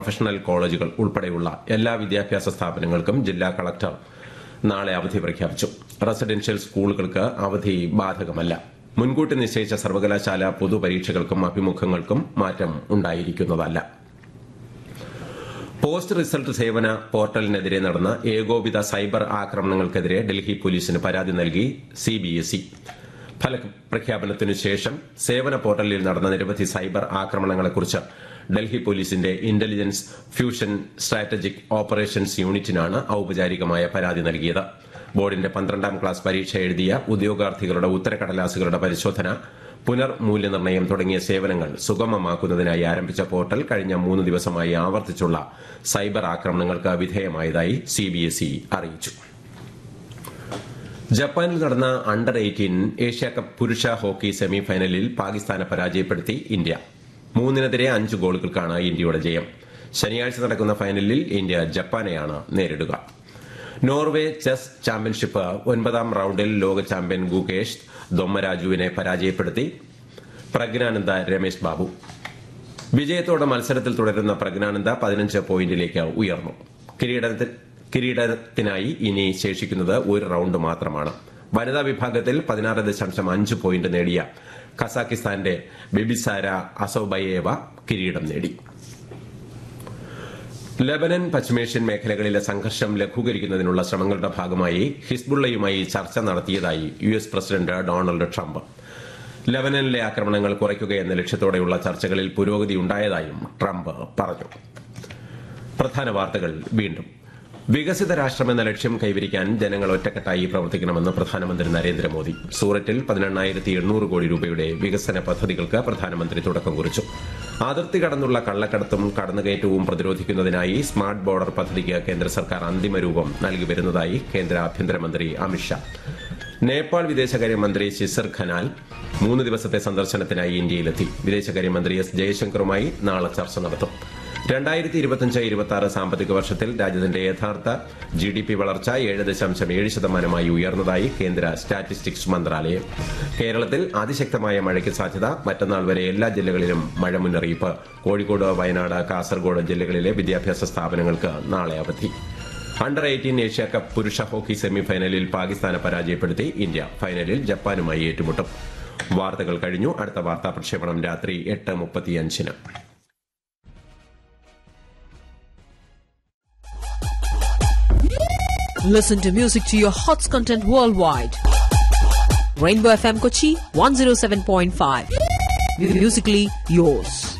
Professional കോളേജുകൾ ഉൾപ്പെടെയുള്ള എല്ലാ വിദ്യാഭ്യാസ സ്ഥാപനങ്ങൾക്കും ജില്ലാ കളക്ടർ നാളെ അവധി പ്രഖ്യാപിച്ചു റെസിഡൻഷ്യൽ സ്കൂളുകൾക്ക് അവധി ബാധകമല്ല മുൻകൂട്ടി നിശ്ചയിച്ച സർവകലാശാല പൊതുപരീക്ഷകൾക്കും അഭിമുഖങ്ങൾക്കും മാറ്റം ഉണ്ടായിരിക്കുന്നതല്ല പോസ്റ്റ് റിസൾട്ട് സേവന പോർട്ടലിനെതിരെ നടന്ന ഏകോപിത സൈബർ ആക്രമണങ്ങൾക്കെതിരെ ഡൽഹി പോലീസിന് പരാതി നൽകി സിബിഎസ്ഇ ഫലപ്രഖ്യാപനത്തിനു ശേഷം സേവന പോർട്ടലിൽ നടന്ന നിരവധി സൈബർ ആക്രമണങ്ങളെക്കുറിച്ച് ഡൽഹി പോലീസിന്റെ ഇന്റലിജൻസ് ഫ്യൂഷൻ സ്ട്രാറ്റജിക് ഓപ്പറേഷൻസ് യൂണിറ്റിനാണ് ഔപചാരികമായ പരാതി നൽകിയത് ബോർഡിന്റെ പന്ത്രണ്ടാം ക്ലാസ് പരീക്ഷ എഴുതിയ ഉദ്യോഗാർത്ഥികളുടെ ഉത്തരക്കടലാസുകളുടെ പരിശോധന പുനർമൂല്യനിർണ്ണയം തുടങ്ങിയ സേവനങ്ങൾ സുഗമമാക്കുന്നതിനായി ആരംഭിച്ച പോർട്ടൽ കഴിഞ്ഞ മൂന്ന് ദിവസമായി ആവർത്തിച്ചുള്ള സൈബർ ആക്രമണങ്ങൾക്ക് വിധേയമായതായി സിബിഎസ്ഇ അറിയിച്ചു ജപ്പാനിൽ നടന്ന അണ്ടർ എയ്റ്റീൻ ഏഷ്യാകപ്പ് പുരുഷ ഹോക്കി സെമി ഫൈനലിൽ പാകിസ്ഥാനെ പരാജയപ്പെടുത്തി ഇന്ത്യ മൂന്നിനെതിരെ അഞ്ച് ഗോളുകൾക്കാണ് ഇന്ത്യയുടെ ജയം ശനിയാഴ്ച നടക്കുന്ന ഫൈനലിൽ ഇന്ത്യ ജപ്പാനെയാണ് നേരിടുക നോർവേ ചെസ് ചാമ്പ്യൻഷിപ്പ് ഒൻപതാം റൌണ്ടിൽ ലോക ചാമ്പ്യൻ ഗുകേഷ് ദൊമ്മരാജുവിനെ പരാജയപ്പെടുത്തി പ്രജ്ഞാനന്ദ രമേശ് ബാബു വിജയത്തോടെ മത്സരത്തിൽ തുടരുന്ന പ്രജ്ഞാനന്ദ പതിനഞ്ച് പോയിന്റിലേക്ക് ഉയർന്നു കിരീടത്തിൽ കിരീടത്തിനായി ഇനി ശേഷിക്കുന്നത് ഒരു റൌണ്ട് മാത്രമാണ് വനിതാ വിഭാഗത്തിൽ പതിനാറ് ദശാംശം അഞ്ച് പോയിന്റ് നേടിയ കസാക്കിസ്ഥാന്റെ ബിബിസാര അസോബയേവ കിരീടം നേടി ലബനൻ പശ്ചിമേഷ്യൻ മേഖലകളിലെ സംഘർഷം ലഘൂകരിക്കുന്നതിനുള്ള ശ്രമങ്ങളുടെ ഭാഗമായി ഹിസ്ബുള്ളയുമായി ചർച്ച നടത്തിയതായി U S president Donald Trump ലബനനിലെ ആക്രമണങ്ങൾ കുറയ്ക്കുകയെന്ന ലക്ഷ്യത്തോടെയുള്ള ചർച്ചകളിൽ പുരോഗതിയുണ്ടായതായും ട്രംപ് പറഞ്ഞു പ്രധാന വാർത്തകൾ വീണ്ടും വികസിത രാഷ്ട്രമെന്ന ലക്ഷ്യം കൈവരിക്കാൻ ജനങ്ങൾ ഒറ്റക്കെട്ടായി പ്രവർത്തിക്കണമെന്ന് പ്രധാനമന്ത്രി നരേന്ദ്രമോദി സൂററ്റിൽ പതിനെണ്ണായിരത്തി എണ്ണൂറ് കോടി രൂപയുടെ വികസന പദ്ധതികൾക്ക് പ്രധാനമന്ത്രി തുടക്കം കുറിച്ചു അതിർത്തി കടന്നുള്ള കള്ളക്കടത്തും കടന്നുകയറ്റവും പ്രതിരോധിക്കുന്നതിനായി സ്മാർട്ട് ബോർഡർ പദ്ധതിക്ക് കേന്ദ്ര സർക്കാർ അന്തിമ രൂപം നൽകി വരുന്നതായി കേന്ദ്ര ആഭ്യന്തരമന്ത്രി അമിത്ഷാ നേപ്പാൾ വിദേശകാര്യമന്ത്രി ശിസർ ഖനാൽ മൂന്ന് ദിവസത്തെ സന്ദർശനത്തിനായി ഇന്ത്യയിലെത്തി വിദേശകാര്യമന്ത്രി എസ് ജയശങ്കറുമായി നാളെ ചർച്ച നടത്തും രണ്ടായിരത്തി ഇരുപത്തിയഞ്ച് ഇരുപത്തി ആറ് സാമ്പത്തിക വർഷത്തിൽ രാജ്യത്തിന്റെ യഥാർത്ഥ ജി ഡി പി വളർച്ച ഏഴ് ദശാംശം ഏഴ് ശതമാനമായി ഉയർന്നതായി കേന്ദ്ര സ്റ്റാറ്റിസ്റ്റിക്സ് മന്ത്രാലയം കേരളത്തിൽ അതിശക്തമായ മഴയ്ക്ക് സാധ്യത മറ്റന്നാൾ വരെ എല്ലാ ജില്ലകളിലും മഴ മുന്നറിയിപ്പ് കോഴിക്കോട് വയനാട് കാസർഗോഡ് ജില്ലകളിലെ വിദ്യാഭ്യാസ സ്ഥാപനങ്ങൾക്ക് നാളെ അവധി അണ്ടർ എയ്റ്റീൻ ഏഷ്യ കപ്പ് പുരുഷ ഹോക്കി സെമിഫൈനലിൽ പാകിസ്ഥാനെ പരാജയപ്പെടുത്തി ഇന്ത്യ ഫൈനലിൽ ജപ്പാനുമായി ഏറ്റുമുട്ടും വാർത്തകൾ കഴിഞ്ഞു അടുത്ത വാർത്താ പ്രക്ഷേപണം രാത്രി എട്ട് മുപ്പത്തിയഞ്ചിന് Listen to music to your hots content worldwide. Rainbow FM Kochi 107.5. Musically yours.